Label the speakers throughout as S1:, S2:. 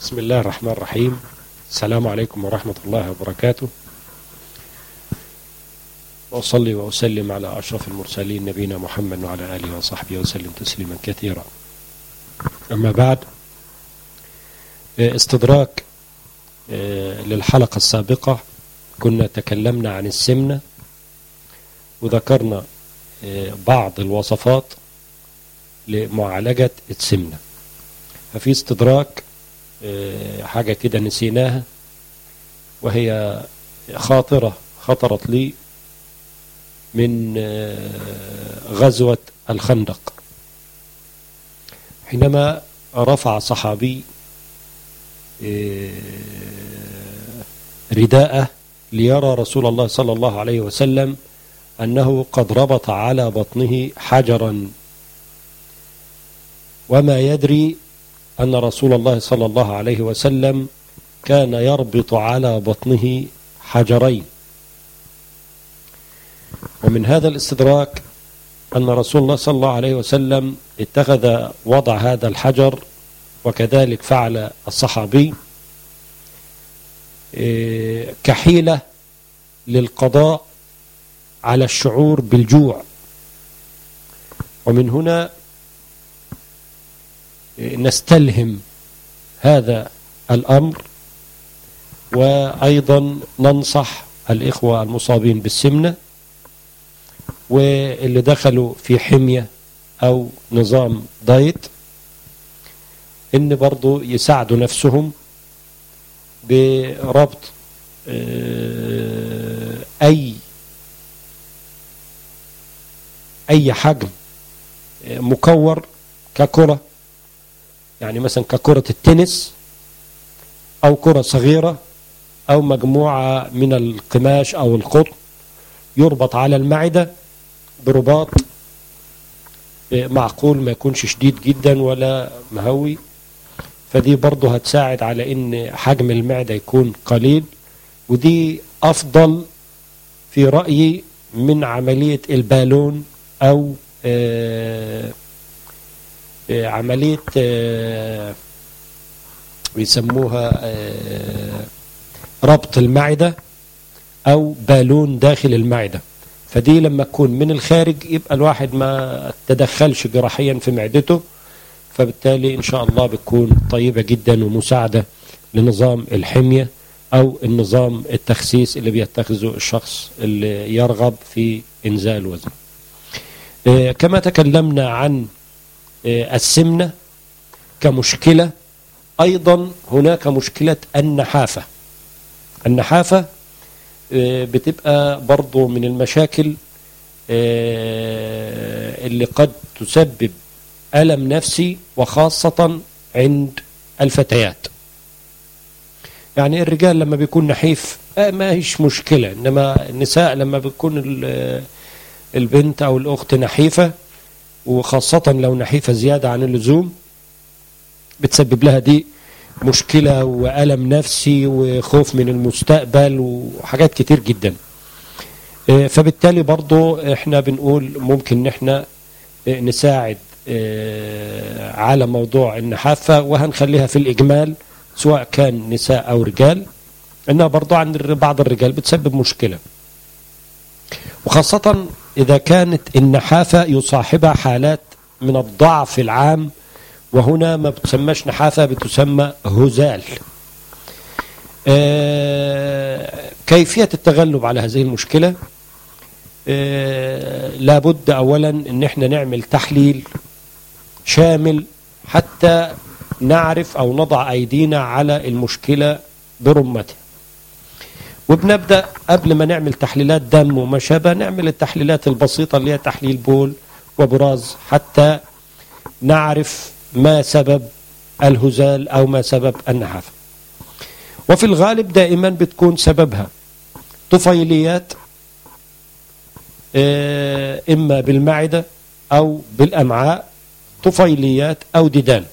S1: بسم الله الرحمن الرحيم السلام عليكم ورحمة الله وبركاته وأصلي وأسلم على أشرف المرسلين نبينا محمد وعلى آله وصحبه وسلم تسليما كثيرا أما بعد استدراك للحلقة السابقة كنا تكلمنا عن السمنة وذكرنا بعض الوصفات لمعالجة السمنة ففي استدراك حاجة كده نسيناها وهي خاطرة خطرت لي من غزوة الخندق حينما رفع صحابي رداءه ليرى رسول الله صلى الله عليه وسلم أنه قد ربط على بطنه حجرا وما يدري أن رسول الله صلى الله عليه وسلم كان يربط على بطنه حجرين ومن هذا الاستدراك أن رسول الله صلى الله عليه وسلم اتخذ وضع هذا الحجر وكذلك فعل الصحابي كحيلة للقضاء على الشعور بالجوع ومن هنا نستلهم هذا الأمر وأيضا ننصح الإخوة المصابين بالسمنة واللي دخلوا في حمية أو نظام دايت إن برضو يساعدوا نفسهم بربط أي أي حجم مكور ككرة يعني مثلا ككرة التنس أو كرة صغيرة أو مجموعة من القماش أو القطن يربط على المعدة برباط معقول ما يكونش شديد جدا ولا مهوي فدي برضه هتساعد على ان حجم المعدة يكون قليل ودي افضل في رأيي من عملية البالون او آآ آآ عملية آآ بيسموها ربط المعدة او بالون داخل المعدة فدي لما تكون من الخارج يبقى الواحد ما تدخلش جراحيا في معدته فبالتالي إن شاء الله بتكون طيبة جدا ومساعدة لنظام الحمية أو النظام التخسيس اللي بيتخذه الشخص اللي يرغب في إنزال الوزن كما تكلمنا عن السمنة كمشكلة أيضا هناك مشكلة النحافة النحافة بتبقى برضو من المشاكل اللي قد تسبب ألم نفسي وخاصة عند الفتيات يعني الرجال لما بيكون نحيف ما هيش مشكلة إنما النساء لما بيكون البنت أو الأخت نحيفة وخاصة لو نحيفة زيادة عن اللزوم بتسبب لها دي مشكلة وألم نفسي وخوف من المستقبل وحاجات كتير جدا فبالتالي برضو احنا بنقول ممكن ان احنا نساعد على موضوع النحافة وهنخليها في الإجمال سواء كان نساء أو رجال إنها برضو عند بعض الرجال بتسبب مشكلة وخاصة إذا كانت النحافة يصاحبها حالات من الضعف العام وهنا ما بتسمىش نحافة بتسمى هزال كيفية التغلب على هذه المشكلة لابد أولا أن احنا نعمل تحليل شامل حتى نعرف أو نضع أيدينا على المشكلة برمتها وبنبدأ قبل ما نعمل تحليلات دم وما شابه نعمل التحليلات البسيطة اللي هي تحليل بول وبراز حتى نعرف ما سبب الهزال أو ما سبب النحافة وفي الغالب دائما بتكون سببها طفيليات إما بالمعدة أو بالأمعاء طفيليات أو ديدان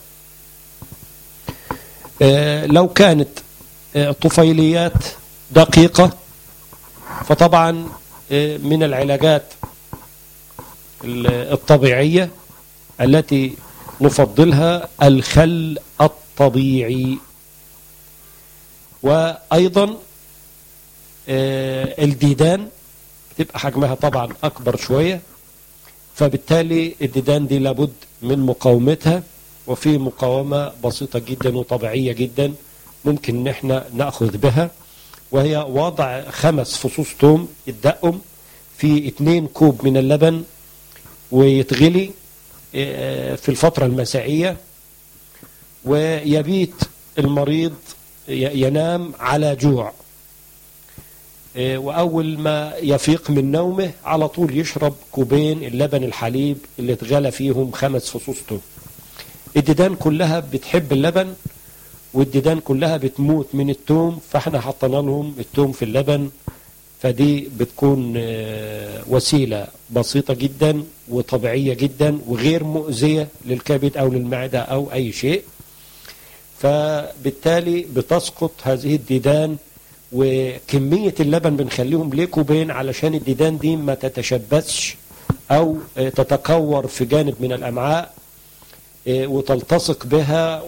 S1: لو كانت طفيليات دقيقة فطبعا من العلاجات الطبيعية التي نفضلها الخل الطبيعي وأيضا الديدان تبقى حجمها طبعا أكبر شوية فبالتالي الديدان دي لابد من مقاومتها وفي مقاومة بسيطة جدا وطبيعية جدا ممكن ان احنا نأخذ بها وهي وضع خمس فصوص توم يتدقم في اتنين كوب من اللبن ويتغلي في الفترة المسائية ويبيت المريض ينام على جوع وأول ما يفيق من نومه على طول يشرب كوبين اللبن الحليب اللي اتغلى فيهم خمس فصوص توم الديدان كلها بتحب اللبن والديدان كلها بتموت من التوم فاحنا حطينا لهم التوم في اللبن فدي بتكون وسيلة بسيطة جدا وطبيعية جدا وغير مؤذية للكبد أو للمعدة أو أي شيء فبالتالي بتسقط هذه الديدان وكمية اللبن بنخليهم ليه كوبين علشان الديدان دي ما تتشبثش أو تتكور في جانب من الأمعاء وتلتصق بها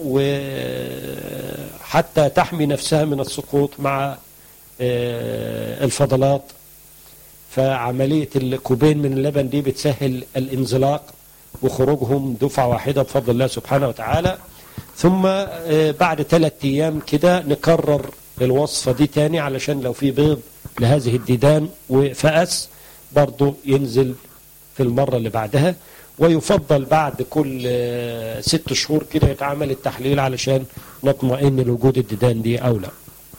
S1: وحتى تحمي نفسها من السقوط مع الفضلات فعملية الكوبين من اللبن دي بتسهل الانزلاق وخروجهم دفعة واحدة بفضل الله سبحانه وتعالى ثم بعد ثلاثة أيام كده نكرر الوصفة دي تاني علشان لو في بيض لهذه الديدان وفأس برضو ينزل في المرة اللي بعدها ويفضل بعد كل ست شهور كده يتعمل التحليل علشان نطمئن لوجود الديدان دي أو لا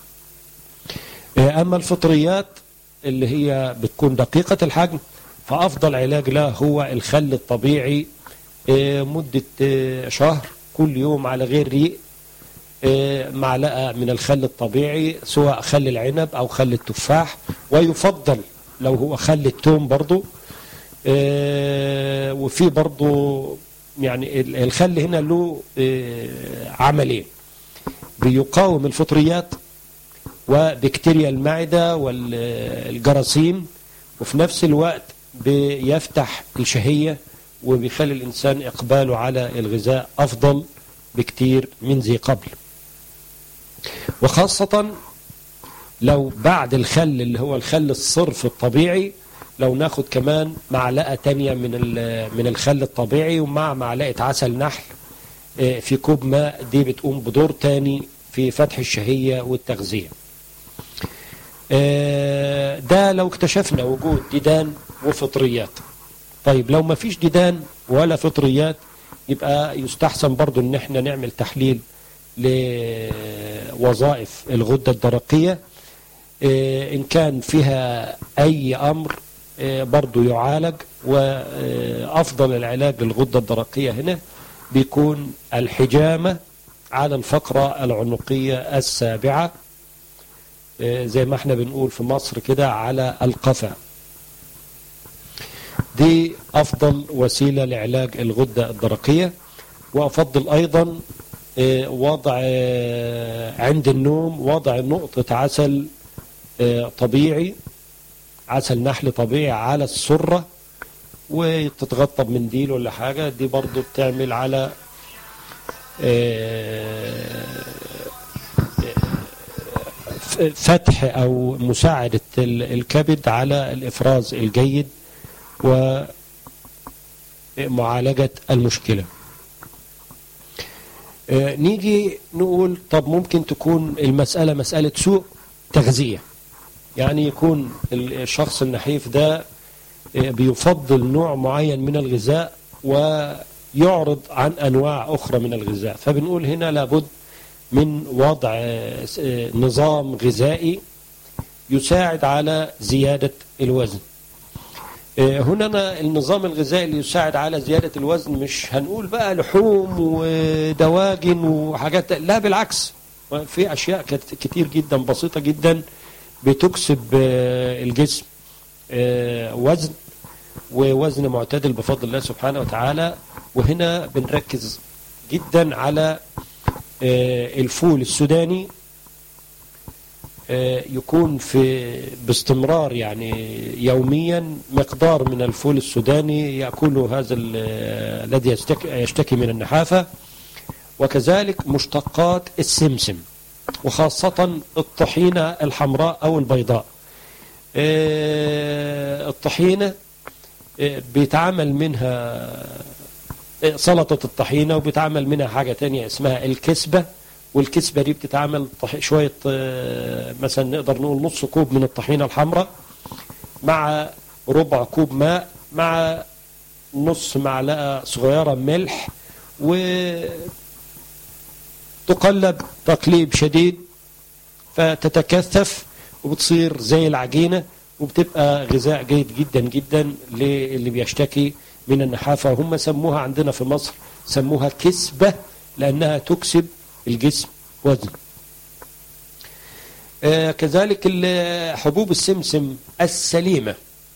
S1: أما الفطريات اللي هي بتكون دقيقة الحجم فأفضل علاج لها هو الخل الطبيعي مدة شهر كل يوم على غير ريق معلقة من الخل الطبيعي سواء خل العنب أو خل التفاح ويفضل لو هو خل التوم برضو وفي برضو يعني الخل هنا له عملين بيقاوم الفطريات وبكتيريا المعدة والجراثيم وفي نفس الوقت بيفتح الشهية وبيخلي الإنسان إقباله على الغذاء أفضل بكتير من ذي قبل وخاصة لو بعد الخل اللي هو الخل الصرف الطبيعي لو ناخد كمان معلقة تانية من من الخل الطبيعي ومع معلقة عسل نحل في كوب ماء دي بتقوم بدور تاني في فتح الشهية والتغذية ده لو اكتشفنا وجود ديدان وفطريات طيب لو ما فيش ديدان ولا فطريات يبقى يستحسن برضو ان احنا نعمل تحليل لوظائف الغدة الدرقية ان كان فيها اي امر برضو يعالج وافضل العلاج للغدة الدرقية هنا بيكون الحجامة على الفقرة العنقية السابعة زي ما احنا بنقول في مصر كده على القفا دي أفضل وسيلة لعلاج الغدة الدرقية وأفضل أيضا وضع عند النوم وضع نقطة عسل طبيعي عسل نحل طبيعي على السرة وتتغطى بمنديل ولا حاجة دي برضو بتعمل على فتح أو مساعدة الكبد على الإفراز الجيد ومعالجة المشكلة نيجي نقول طب ممكن تكون المسألة مسألة سوء تغذية يعني يكون الشخص النحيف ده بيفضل نوع معين من الغذاء ويعرض عن أنواع أخرى من الغذاء فبنقول هنا لابد من وضع نظام غذائي يساعد على زيادة الوزن هنا النظام الغذائي اللي يساعد على زيادة الوزن مش هنقول بقى لحوم ودواجن وحاجات لا بالعكس في أشياء كتير جدا بسيطة جدا بتكسب الجسم وزن ووزن معتدل بفضل الله سبحانه وتعالى وهنا بنركز جدا على الفول السوداني يكون في باستمرار يعني يوميا مقدار من الفول السوداني يأكله هذا الذي يشتكي من النحافة وكذلك مشتقات السمسم وخاصة الطحينة الحمراء أو البيضاء آه، الطحينة آه، بيتعمل منها آه، سلطة الطحينة وبيتعمل منها حاجة تانية اسمها الكسبة والكسبة دي بتتعمل شوية مثلا نقدر نقول نص كوب من الطحينة الحمراء مع ربع كوب ماء مع نص معلقة صغيرة ملح وتقلب تقليب شديد فتتكثف وبتصير زي العجينة وبتبقى غذاء جيد جدا جدا للي بيشتكي من النحافة هم سموها عندنا في مصر سموها كسبة لأنها تكسب الجسم وزن آه كذلك حبوب السمسم السليمة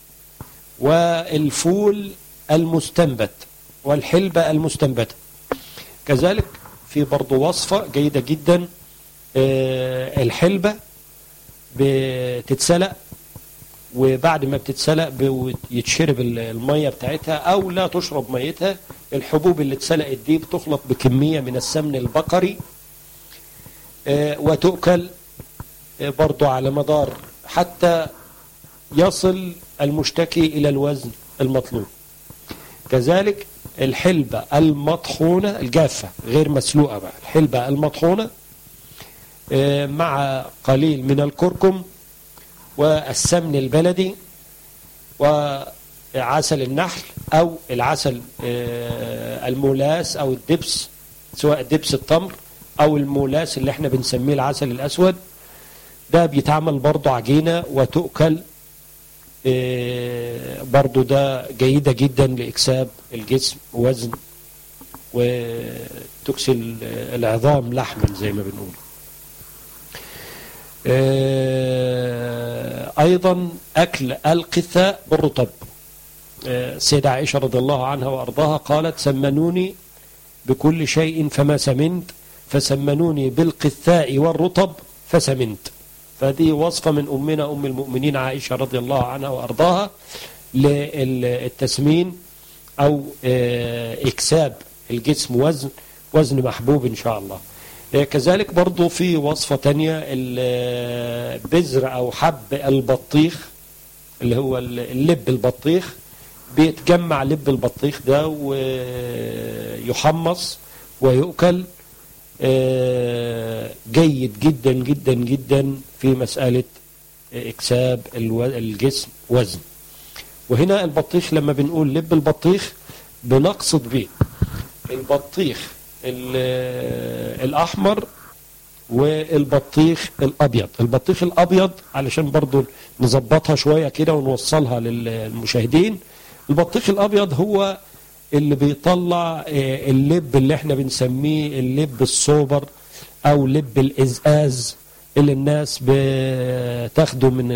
S1: والفول المستنبت والحلبة المستنبتة كذلك في برضو وصفة جيدة جدا آه الحلبة بتتسلق وبعد ما بتتسلق يتشرب المية بتاعتها أو لا تشرب ميتها الحبوب اللي اتسلقت دي بتخلط بكمية من السمن البقري وتؤكل برضو على مدار حتى يصل المشتكي إلى الوزن المطلوب كذلك الحلبة المطحونة الجافة غير مسلوقة بقى الحلبة المطحونة مع قليل من الكركم والسمن البلدي وعسل النحل أو العسل المولاس أو الدبس سواء دبس التمر أو المولاس اللي احنا بنسميه العسل الأسود ده بيتعمل برضه عجينة وتؤكل برضه ده جيدة جدا لإكساب الجسم وزن وتكسل العظام لحما زي ما بنقول أيضا أكل القثاء بالرطب سيدة عائشة رضي الله عنها وأرضاها قالت سمنوني بكل شيء فما سمنت فسمنوني بالقثاء والرطب فسمنت فهذه وصفة من أمنا أم المؤمنين عائشة رضي الله عنها وأرضاها للتسمين أو إكساب الجسم وزن وزن محبوب إن شاء الله كذلك برضو في وصفة تانية البذر أو حب البطيخ اللي هو اللب البطيخ بيتجمع لب البطيخ ده ويحمص ويؤكل جيد جدا جدا جدا في مسألة إكساب الجسم وزن وهنا البطيخ لما بنقول لب البطيخ بنقصد به البطيخ الأحمر والبطيخ الأبيض البطيخ الأبيض علشان برضو نظبطها شوية كده ونوصلها للمشاهدين البطيخ الأبيض هو اللي بيطلع اللب اللي احنا بنسميه اللب الصوبر او لب الازاز اللي الناس بتاخده من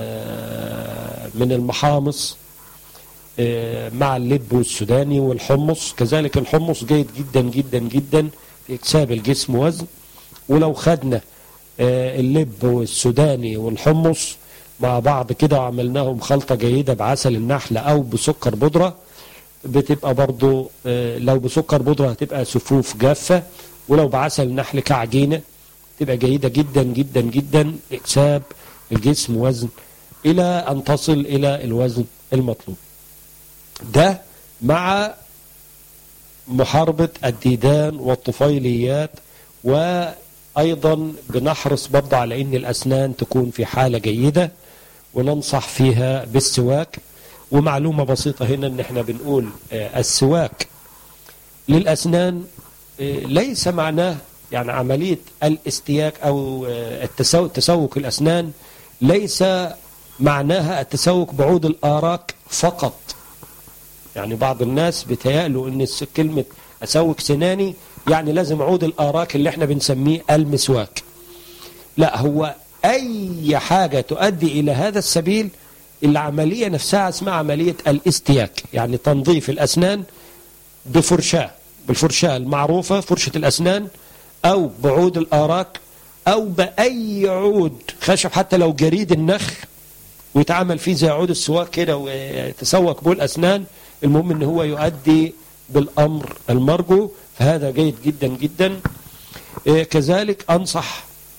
S1: من المحامص مع اللب والسوداني والحمص كذلك الحمص جيد جدا جدا جدا في اكساب الجسم وزن ولو خدنا اللب والسوداني والحمص مع بعض كده وعملناهم خلطة جيدة بعسل النحل او بسكر بودرة بتبقى برضو لو بسكر بودرة هتبقى سفوف جافة ولو بعسل النحل كعجينة تبقى جيدة جدا جدا جدا إكساب الجسم وزن إلى أن تصل إلى الوزن المطلوب ده مع محاربة الديدان والطفيليات وأيضا بنحرص برضه على أن الأسنان تكون في حالة جيدة وننصح فيها بالسواك ومعلومة بسيطة هنا ان احنا بنقول السواك للأسنان ليس معناه يعني عملية الاستياك أو التسوق تسوق الأسنان ليس معناها التسوق بعود الآراك فقط يعني بعض الناس بيتهيألوا ان كلمة أسوق سناني يعني لازم عود الآراك اللي احنا بنسميه المسواك لا هو أي حاجة تؤدي إلى هذا السبيل العملية نفسها اسمها عملية الاستياك يعني تنظيف الأسنان بفرشاة بالفرشاة المعروفة فرشة الأسنان أو بعود الآراك أو بأي عود خشب حتى لو جريد النخل ويتعمل فيه زي عود السواك كده ويتسوق به الأسنان المهم ان هو يؤدي بالأمر المرجو فهذا جيد جدا جدا كذلك أنصح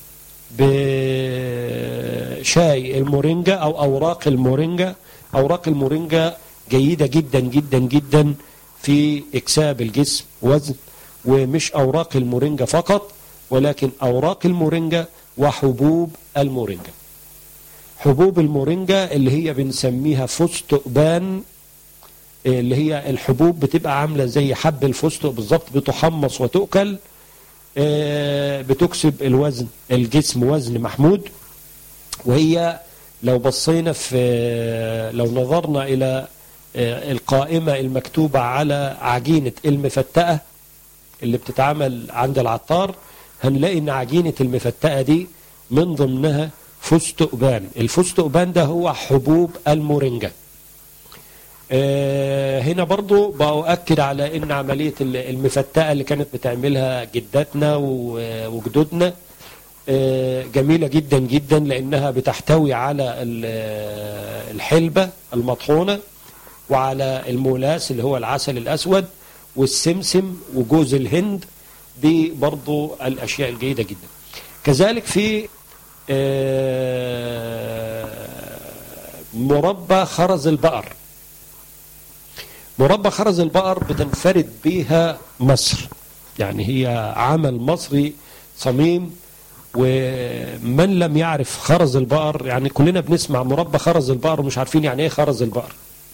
S1: بشاي المورينجا أو أوراق المورينجا أوراق المورينجا جيدة جدا جدا جدا في إكساب الجسم وزن ومش أوراق المورينجا فقط ولكن أوراق المورينجا وحبوب المورينجا حبوب المورينجا اللي هي بنسميها فستقبان اللي هي الحبوب بتبقى عاملة زي حب الفستق بالظبط بتحمص وتؤكل بتكسب الوزن الجسم وزن محمود وهي لو بصينا في لو نظرنا إلى القائمة المكتوبة على عجينة المفتقة اللي بتتعمل عند العطار هنلاقي ان عجينة المفتقة دي من ضمنها فستقبان الفستقبان ده هو حبوب المورينجا هنا برضو بأؤكد على ان عملية المفتقة اللي كانت بتعملها جداتنا وجدودنا جميلة جدا جدا لانها بتحتوي على الحلبة المطحونة وعلى المولاس اللي هو العسل الأسود والسمسم وجوز الهند دي برضو الأشياء الجيدة جدا كذلك في مربى خرز البقر مربى خرز البقر بتنفرد بها مصر يعني هي عمل مصري صميم ومن لم يعرف خرز البقر يعني كلنا بنسمع مربى خرز البقر ومش عارفين يعني ايه خرز البقر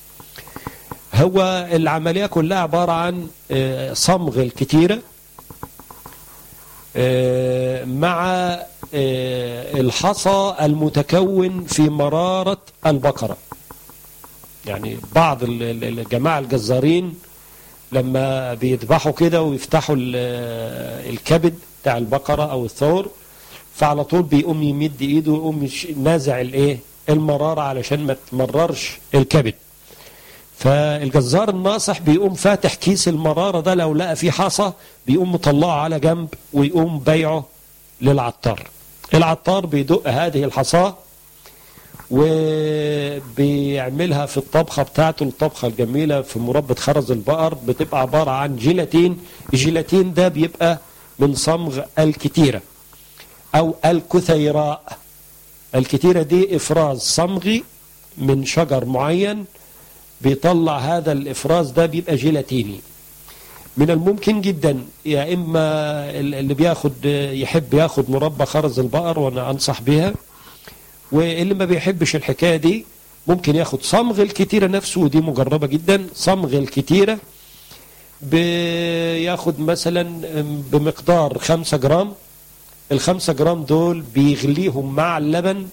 S1: هو العملية كلها عبارة عن صمغ الكتيرة مع الحصى المتكون في مرارة البقرة يعني بعض الجماعة الجزارين لما بيذبحوا كده ويفتحوا الكبد بتاع البقرة أو الثور فعلى طول بيقوم يمد ايده ويقوم نازع الايه المرارة علشان ما تمررش الكبد فالجزار الناصح بيقوم فاتح كيس المرارة ده لو لقى فيه حصى بيقوم مطلعه على جنب ويقوم بيعه للعطار العطار بيدق هذه الحصاة وبيعملها في الطبخة بتاعته الطبخة الجميلة في مربى خرز البقر بتبقى عبارة عن جيلاتين الجيلاتين ده بيبقى من صمغ الكتيرة أو الكثيراء الكتيرة دي إفراز صمغي من شجر معين بيطلع هذا الإفراز ده بيبقى جيلاتيني من الممكن جدا يا إما اللي بياخد يحب ياخد مربى خرز البقر وأنا أنصح بها واللي ما بيحبش الحكاية دي ممكن ياخد صمغ الكتيرة نفسه ودي مجربة جدا صمغ الكتيرة بياخد مثلا بمقدار خمسة جرام الخمسة جرام دول بيغليهم مع اللبن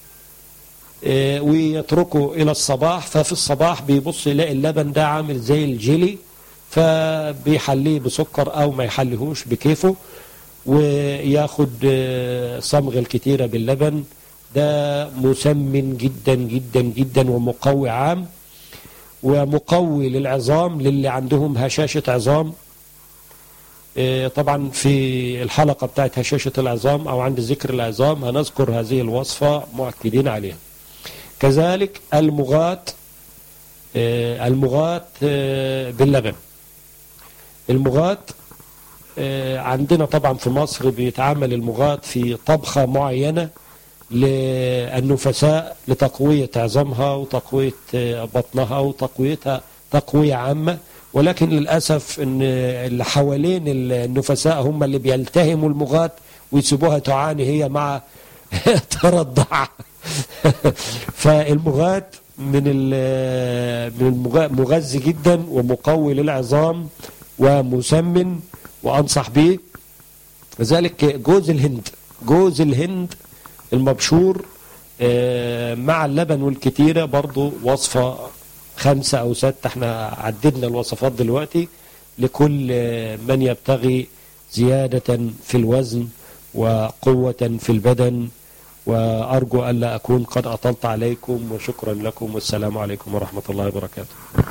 S1: ويتركه إلى الصباح ففي الصباح بيبص يلاقي اللبن ده عامل زي الجيلي فبيحليه بسكر أو ما يحليهوش بكيفه وياخد صمغ الكتيرة باللبن ده مسمن جدا جدا جدا ومقوي عام ومقوي للعظام للي عندهم هشاشة عظام طبعا في الحلقة بتاعت هشاشة العظام أو عند ذكر العظام هنذكر هذه الوصفة مؤكدين عليها كذلك المغات المغات باللبن المغات عندنا طبعا في مصر بيتعامل المغات في طبخة معينة للنفساء لتقوية عظامها وتقوية بطنها وتقويتها تقوية عامة ولكن للأسف ان اللي حوالين النفساء هم اللي بيلتهموا المغات ويسيبوها تعاني هي مع ترضع فالمغات من من مغذي جدا ومقوي للعظام ومسمن وانصح به وذلك جوز الهند جوز الهند المبشور مع اللبن والكتيرة برضو وصفة خمسة أو ستة احنا عددنا الوصفات دلوقتي لكل من يبتغي زيادة في الوزن وقوة في البدن وأرجو ألا أكون قد أطلت عليكم وشكرا لكم والسلام عليكم ورحمة الله وبركاته